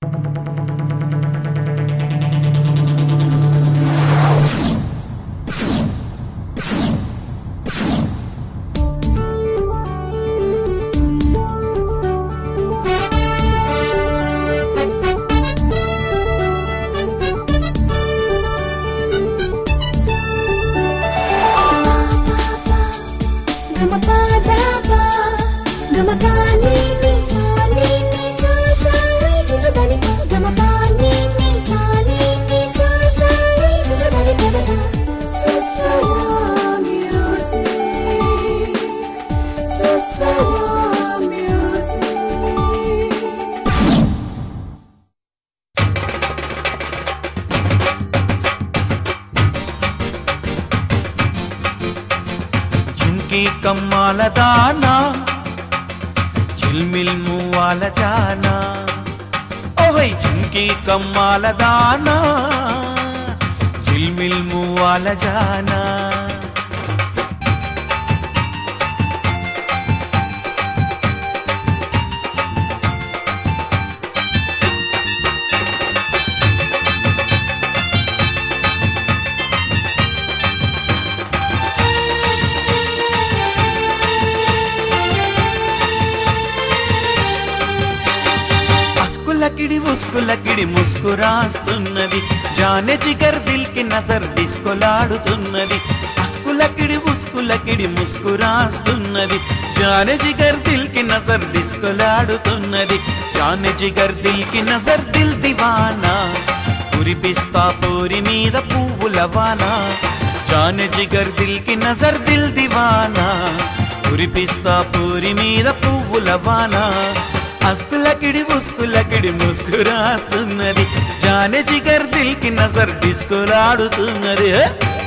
జింకి కమ్మాల దానా చిల్మిల్ మువ్వాల జానా ఓహై జింకి కమ్మాల దానా చిల్మిల్ మువ్వాల జానా అస్కులకిడి ఉస్కులకిడి ముస్కురాస్తున్నది జానె జిగర్ దిల్ కి నజర్ డిస్కొలాడుతున్నది అస్కులకిడి ఉస్కులకిడి ముస్కురాస్తున్నది జానె జిగర్ దిల్ కి నజర్ డిస్కొలాడుతున్నది జానె జిగర్ దిల్ కి నజర్ దిల్ దివానా కురిపిస్తా పూరి మీద పువ్వుల వానా జానె జిగర్ దిల్ కి నజర్ దిల్ దివానా కురిపిస్తా పూరి మీద పువ్వుల వానా అస్కులకిడి ఉస్కులకిడి ముస్కురాస్తున్నది జానె జిగర్ దిల్ కి నజర్ డిస్కులాడుతున్నది హే!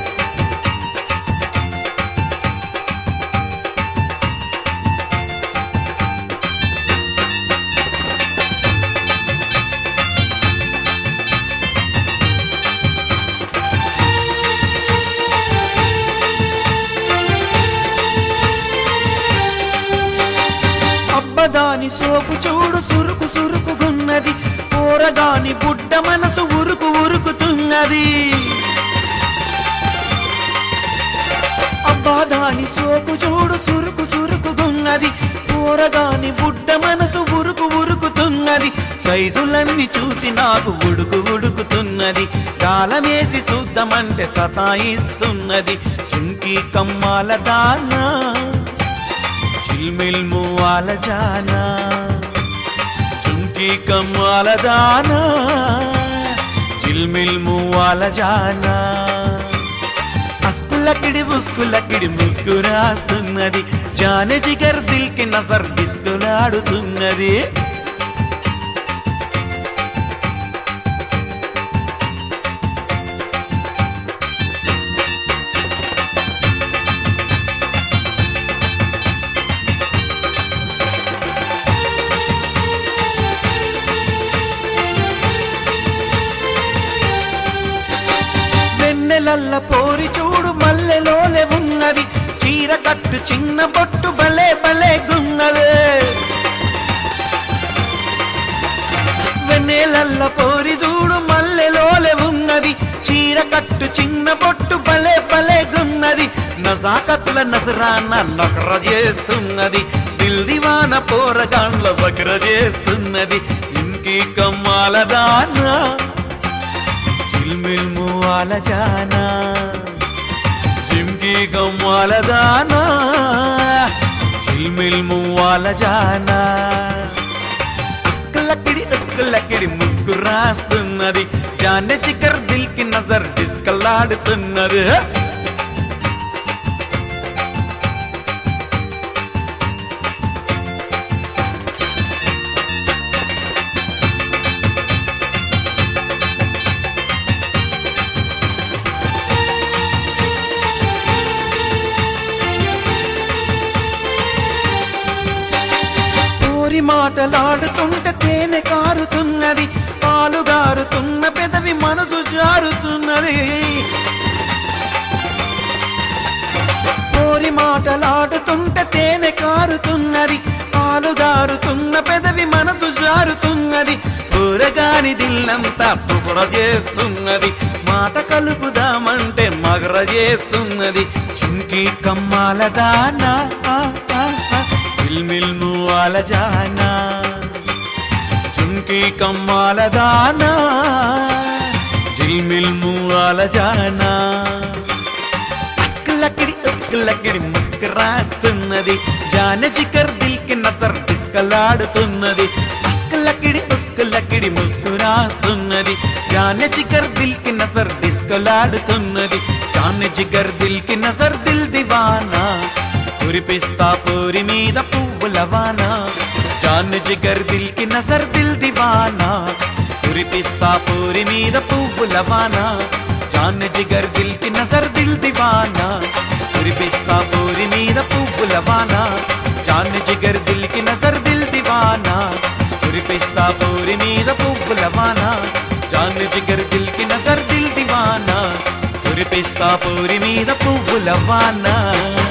అబ్బదాని సోకు చూడు సురుకు సురుకుగున్నది కూరగాని బుడ్డ మనసు ఉరుకు ఉరుకుతున్నది అబ్బాదాని సోకు చూడు సురుకు సురుకుగున్నది కూరగాని బుడ్డ మనసు ఉరుకు ఉరుకుతున్నది సైజులన్నీ చూసి నాకు ఉడుకు ఉడుకుతున్నది కాలమేసి చూద్దామంటే సతాయిస్తున్నది చుంకి కమ్మాల దానా చిల్మిల్ మువ్వాల జానా చుంకి కమ్మాల దానా చిల్మిల్ మువ్వాల జానా అస్కులకిడి ఉస్కులకిడి ముస్కురాస్తున్నది జానె జిగర్ దిల్ కి నజర్ డిస్కులాడుతున్నది వెన్నెలల్ల పోరి చూడు మల్లెలోలే ఉన్నది చీర కట్టు చిన్న బొట్టు భలే భలే గున్నదే వెన్నెలల్ల పోరి చూడు మల్లెలోలే ఉన్నది చీర కట్టు చిన్న బొట్టు భలే భలే గున్నది నజాకత్ల నజరాన నకర చేస్తున్నది దిల్ దివాన పోరగాండ్ల వక్ర చేస్తున్నది ఇంకి కమ్మాల దానా చిల్మిల్ మువ్వాల జానా చిమ్కి కమ్మాల దానా చిల్మిల్ మువ్వాల జానా ఉస్కులకిడి ఉస్కులకిడి ముస్కురాస్తున్నది జానె చికర్ దిల్ కి నజర్ డిస్కలాడుతున్నది ఊరి మాటలాడుతుంటే తేనె కారుతున్నది పాలు గారుతున్న పెదవి మనసు జారుతున్నది ఊరి మాటలాడుతుంటే తేనె కారుతున్నది పాలు గారుతున్న పెదవి మనసు జారుతున్నది ఊరగ పిల్లగాని దిల్లంతా పుగడ చేస్తున్నది మాట కలుపుదామంటే మగర చేస్తున్నది చుంకి కమ్మాల దానా ఆ, ఆ, ఆ, మిల్మిల్ మువ్వాల జానా చుంకి కమ్మాల దానా జిల్మిల్ మువ్వాల జానా అస్కలకిడి అస్కలకిడి ముస్కరాస్తున్నది జాన జికర్ దిల్ కి నజర్ డిస్కలాడుతున్నది అస్కలకిడి ఉస్కలకిడి ముస్కురాస్తున్నది జాన జిగర్ దిల్ కి నజర్ డిస్కలాడుతున్నది జాన జిగర్ దిల్ కి నజర్ దిల్ దివానా కురిపిస్తా పూరి మీద పువ్వుల వాన జాన్ జిగర్ దిల్ కి నజర్ దిల్ దివానా కురిపిస్తా పూరి మీద పువ్వుల వాన జాన్ జిగర్ దిల్ కి నజర్ దిల్ దివానా కురిపిస్తా పూరి మీద పువ్వుల వాన జాన్ జిగర్ దిల్ కి నజర్ దిల్ దివానా కురిపిస్తా పూరి మీద పువ్వుల వాన జాన్ జిగర్ దిల్ కి నజర్ దిల్ దివానా కురిపిస్తా పూరి మీద పువ్వుల వాన